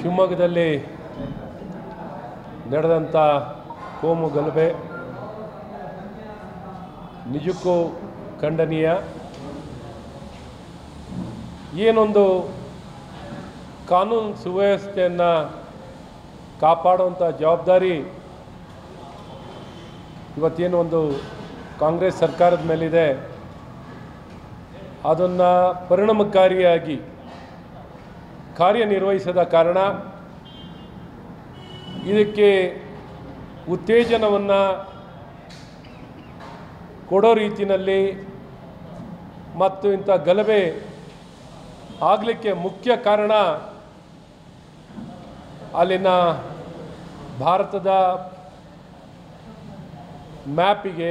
ಶಿವಮೊಗ್ಗದಲ್ಲಿ ನಡೆದಂಥ ಕೋಮು ಗಲಭೆ ನಿಜಕ್ಕೂ ಖಂಡನೀಯ ಏನೊಂದು ಕಾನೂನು ಸುವ್ಯವಸ್ಥೆಯನ್ನು ಕಾಪಾಡುವಂಥ ಜವಾಬ್ದಾರಿ ಇವತ್ತೇನು ಒಂದು ಕಾಂಗ್ರೆಸ್ ಸರ್ಕಾರದ ಮೇಲಿದೆ ಅದನ್ನು ಪರಿಣಾಮಕಾರಿಯಾಗಿ ಕಾರ್ಯನಿರ್ವಹಿಸದ ಕಾರಣ ಇದಕ್ಕೆ ಉತ್ತೇಜನವನ್ನು ಕೊಡೋ ರೀತಿಯಲ್ಲಿ ಮತ್ತು ಇಂಥ ಗಲಭೆ ಆಗಲಿಕ್ಕೆ ಮುಖ್ಯ ಕಾರಣ ಅಲ್ಲಿನ ಭಾರತದ ಮ್ಯಾಪಿಗೆ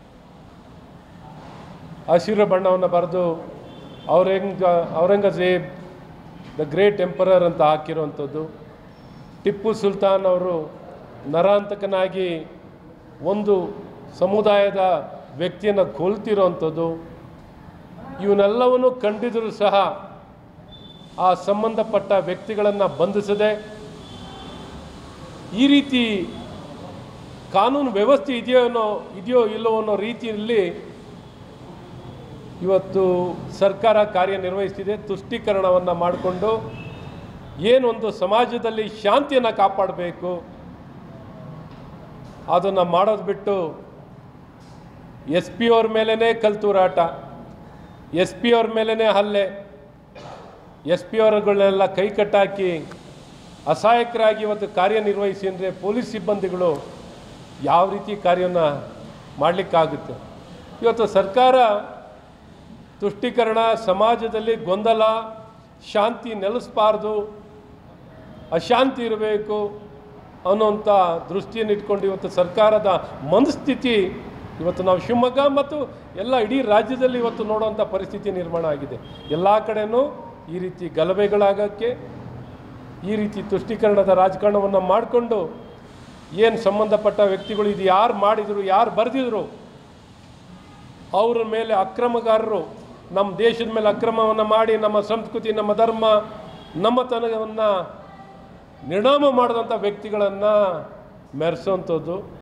ಹಸಿರು ಬಣ್ಣವನ್ನು ಬರೆದು Aurang Aurangzeb the great emperor ಅಂತ ಹಾಕಿರುವಂಥದ್ದು ಟಿಪ್ಪು ಸುಲ್ತಾನ್ ಅವರು ನರಾಂತಕನಾಗಿ ಒಂದು ಸಮುದಾಯದ ವ್ಯಕ್ತಿಯನ್ನು ಕೊಲ್ತಿರೋವಂಥದ್ದು ಇವನ್ನೆಲ್ಲವನ್ನು ಕಂಡಿದ್ದರೂ ಸಹ ಆ ಸಂಬಂಧಪಟ್ಟ ವ್ಯಕ್ತಿಗಳನ್ನು ಬಂಧಿಸದೆ ಈ ರೀತಿ ಕಾನೂನು ವ್ಯವಸ್ಥೆ ಇದೆಯೋ ಅನ್ನೋ ಇದೆಯೋ ಇಲ್ಲವೋ ಅನ್ನೋ ರೀತಿಯಲ್ಲಿ ಇವತ್ತು ಸರ್ಕಾರ ಕಾರ್ಯನಿರ್ವಹಿಸ್ತಿದೆ ತುಷ್ಟೀಕರಣವನ್ನು ಮಾಡಿಕೊಂಡು ಏನೊಂದು ಸಮಾಜದಲ್ಲಿ ಶಾಂತಿಯನ್ನು ಕಾಪಾಡಬೇಕು ಅದನ್ನು ಮಾಡೋದು ಬಿಟ್ಟು ಎಸ್ ಪಿ ಅವ್ರ ಮೇಲೇ ಕಲ್ತೂರಾಟ ಎಸ್ ಪಿ ಅವ್ರ ಮೇಲೇ ಹಲ್ಲೆ ಎಸ್ ಪಿ ಅವರುಗಳನ್ನೆಲ್ಲ ಕೈ ಕಟ್ಟಾಕಿ ಅಸಹಾಯಕರಾಗಿ ಇವತ್ತು ಕಾರ್ಯನಿರ್ವಹಿಸಿ ಅಂದರೆ ಪೊಲೀಸ್ ಸಿಬ್ಬಂದಿಗಳು ಯಾವ ರೀತಿ ಕಾರ್ಯವನ್ನು ಮಾಡಲಿಕ್ಕಾಗುತ್ತೆ ಇವತ್ತು ಸರ್ಕಾರ ತುಷ್ಟೀಕರಣ ಸಮಾಜದಲ್ಲಿ ಗೊಂದಲ ಶಾಂತಿ ನೆಲೆಸಬಾರ್ದು ಅಶಾಂತಿ ಇರಬೇಕು ಅನ್ನೋಂಥ ದೃಷ್ಟಿಯನ್ನು ಇಟ್ಕೊಂಡು ಇವತ್ತು ಸರ್ಕಾರದ ಮನಸ್ಥಿತಿ ಇವತ್ತು ನಾವು ಶಿವಮೊಗ್ಗ ಮತ್ತು ಎಲ್ಲ ಇಡೀ ರಾಜ್ಯದಲ್ಲಿ ಇವತ್ತು ನೋಡುವಂಥ ಪರಿಸ್ಥಿತಿ ನಿರ್ಮಾಣ ಆಗಿದೆ ಎಲ್ಲ ಕಡೆನೂ ಈ ರೀತಿ ಗಲಭೆಗಳಾಗೋಕ್ಕೆ ಈ ರೀತಿ ತುಷ್ಟೀಕರಣದ ರಾಜಕಾರಣವನ್ನು ಮಾಡಿಕೊಂಡು ಏನು ಸಂಬಂಧಪಟ್ಟ ವ್ಯಕ್ತಿಗಳು ಇದು ಯಾರು ಮಾಡಿದರು ಯಾರು ಬರೆದಿದ್ರು ಅವರ ಮೇಲೆ ಅಕ್ರಮಗಾರರು ನಮ್ಮ ದೇಶದ ಮೇಲೆ ಅಕ್ರಮವನ್ನು ಮಾಡಿ ನಮ್ಮ ಸಂಸ್ಕೃತಿ ನಮ್ಮ ಧರ್ಮ ನಮ್ಮತನವನ್ನು ನಿರ್ಣಾಮ ಮಾಡಿದಂಥ ವ್ಯಕ್ತಿಗಳನ್ನು ಮೆರೆಸೋವಂಥದ್ದು